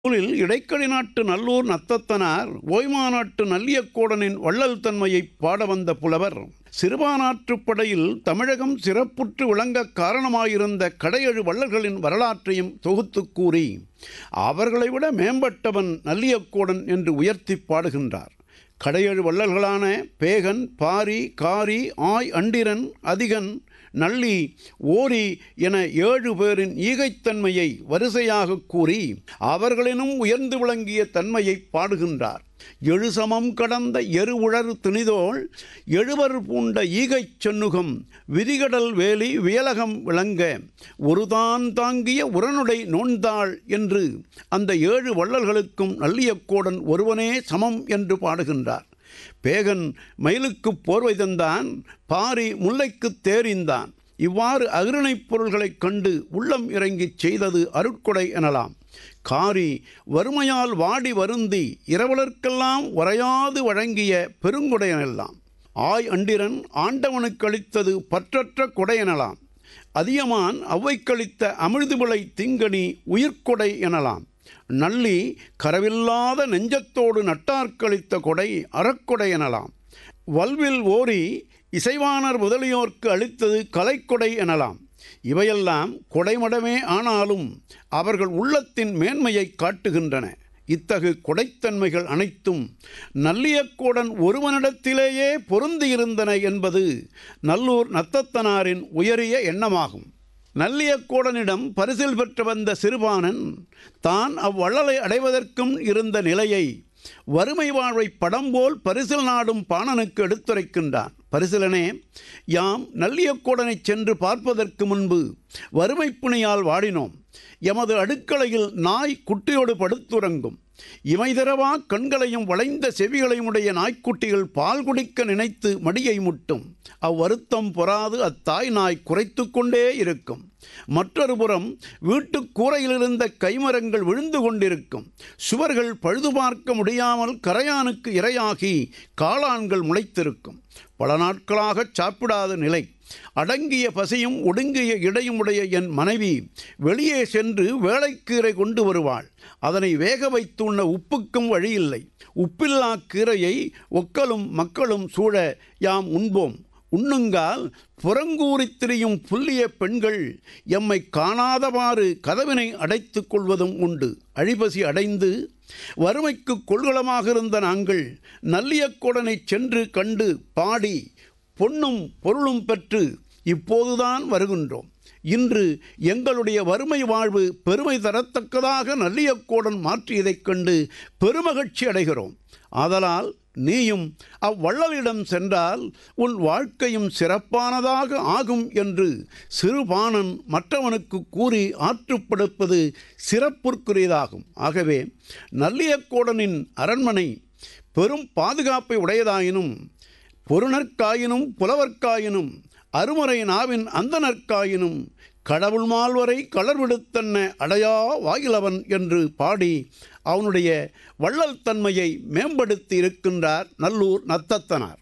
நூலில் இடைக்கடி நாட்டு நல்லூர் நத்தத்தனார் ஓய்மாநாட்டு நல்லியக்கோடனின் வள்ளல் தன்மையை பாட வந்த புலவர் சிறுபானாற்றுப் படையில் தமிழகம் சிறப்புற்று விளங்க காரணமாயிருந்த கடையெழு வள்ளல்களின் வரலாற்றையும் தொகுத்துக் கூறி அவர்களை விட மேம்பட்டவன் நல்லியக்கோடன் என்று உயர்த்தி பாடுகின்றார் கடையெழு வள்ளல்களான பேகன் பாரி காரி ஆய் அண்டிரன் அதிகன் நள்ளி ஓரி என ஏழு பேரின் ஈகைத்தன்மையை வரிசையாக கூறி அவர்களினும் உயர்ந்து விளங்கிய தன்மையை பாடுகின்றார் எழுசமம் கடந்த எருவுழர் திணிதோள் எழுவர் பூண்ட ஈகைச் சென்னுகம் விரிகடல் வேலி வியலகம் விளங்க ஒருதான் தாங்கிய உரனுடை நோன்தாள் என்று அந்த ஏழு வள்ளல்களுக்கும் நல்லியக்கோடன் ஒருவனே சமம் என்று பாடுகின்றார் பேகன் மயிலுக்குப் போர்வை தந்தான் பாரி முல்லைக்குத் தேறிந்தான் இவ்வாறு அகிரணைப் பொருள்களைக் கண்டு உள்ளம் இறங்கிச் செய்தது அருட்கொடை எனலாம் காரி வறுமையால் வாடி வருந்தி இரவலர்க்கெல்லாம் உரையாது வழங்கிய பெருங்கொடையனெல்லாம் ஆய் அண்டிரன் ஆண்டவனுக்கு அளித்தது பற்றற்ற கொடையெனலாம் அதியமான் அவ்வைக்களித்த அமிழ்துவிளை திங்கனி உயிர்க்கொடை எனலாம் நள்ளி கரவில்லாத நெஞ்சத்தோடு நட்டார்க்களித்த கொடை அறக்கொடை எனலாம் வல்வில் ஓரி இசைவாணர் முதலியோர்க்கு அளித்தது கலைக்கொடை எனலாம் இவையெல்லாம் கொடைமடமே ஆனாலும் அவர்கள் உள்ளத்தின் மேன்மையை காட்டுகின்றன இத்தகு கொடைத்தன்மைகள் அனைத்தும் நல்லியக்கோடன் ஒருவனிடத்திலேயே பொருந்தியிருந்தன என்பது நல்லூர் நத்தத்தனாரின் உயரிய எண்ணமாகும் நல்லியக்கோடனிடம் பரிசில் பெற்று வந்த சிறுபானன் தான் அவ்வள்ளலை அடைவதற்கும் இருந்த நிலையை வறுமை வாழ்வை படம் போல் பரிசில் நாடும் பாணனுக்கு எடுத்துரைக்கின்றான் பரிசிலனே யாம் நல்லியக்கோடனை சென்று பார்ப்பதற்கு முன்பு வறுமை புனியால் வாடினோம் எமது அடுக்களையில் நாய் குட்டியோடு படுத்துறங்கும் இமைதரவா கண்களையும் வளைந்த செவிகளையும் உடைய நாய்க்குட்டிகள் பால் குடிக்க நினைத்து மடியை முட்டும் அவ்வருத்தம் பொறாது அத்தாய் நாய் குறைத்து கொண்டே இருக்கும் மற்றொரு புறம் வீட்டு கூரையிலிருந்த கைமரங்கள் விழுந்து கொண்டிருக்கும் சுவர்கள் பழுது பார்க்க முடியாமல் கரையானுக்கு இரையாகி காளான்கள் முளைத்திருக்கும் பல நாட்களாக சாப்பிடாத நிலை அடங்கிய பசியும் ஒடுங்கிய இடையும் உடைய என் மனைவி வெளியே சென்று வேலைக்கீரை கொண்டு வருவாள் அதனை வேக வைத்துண்ண உப்புக்கும் வழியில்லை உப்பில்லா கீரையை ஒக்கலும் மக்களும் சூழ யாம் உண்போம் உண்ணுங்கால் புறங்கூறித் திரியும் புல்லிய பெண்கள் எம்மை காணாதவாறு கதவினை அடைத்துக் கொள்வதும் உண்டு அழிபசி அடைந்து வறுமைக்கு கொள்கலமாக இருந்த நாங்கள் நல்லியக்கொடனை சென்று கண்டு பாடி பொன்னும் பொருளும் பெற்று இப்போதுதான் வருகின்றோம் இன்று எங்களுடைய வறுமை வாழ்வு பெருமை தரத்தக்கதாக நல்லியக்கோடன் மாற்றியதைக் கண்டு பெருமகிழ்ச்சி அடைகிறோம் ஆதலால் நீயும் அவ்வள்ளலிடம் சென்றால் உன் வாழ்க்கையும் சிறப்பானதாக ஆகும் என்று சிறுபாணன் மற்றவனுக்கு கூறி ஆற்றுப்படுப்பது சிறப்புக்குரியதாகும் ஆகவே நல்லியக்கோடனின் அரண்மனை பெரும் பாதுகாப்பை உடையதாயினும் பொருணர்க்காயினும் புலவர்க்காயினும் அருமறை நாவின் அந்தனர்க்காயினும் கடவுள் மால்வரை களர்விடுத்தன்ன அடையா வாயிலவன் என்று பாடி அவனுடைய வள்ளல் தன்மையை மேம்படுத்தி இருக்கின்றார் நல்லூர் நத்தத்தனார்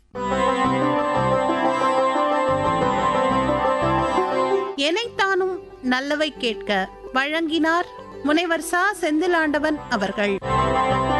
எனைத்தானும் நல்லவை கேட்க வழங்கினார் முனைவர் சா செந்திலாண்டவன் அவர்கள்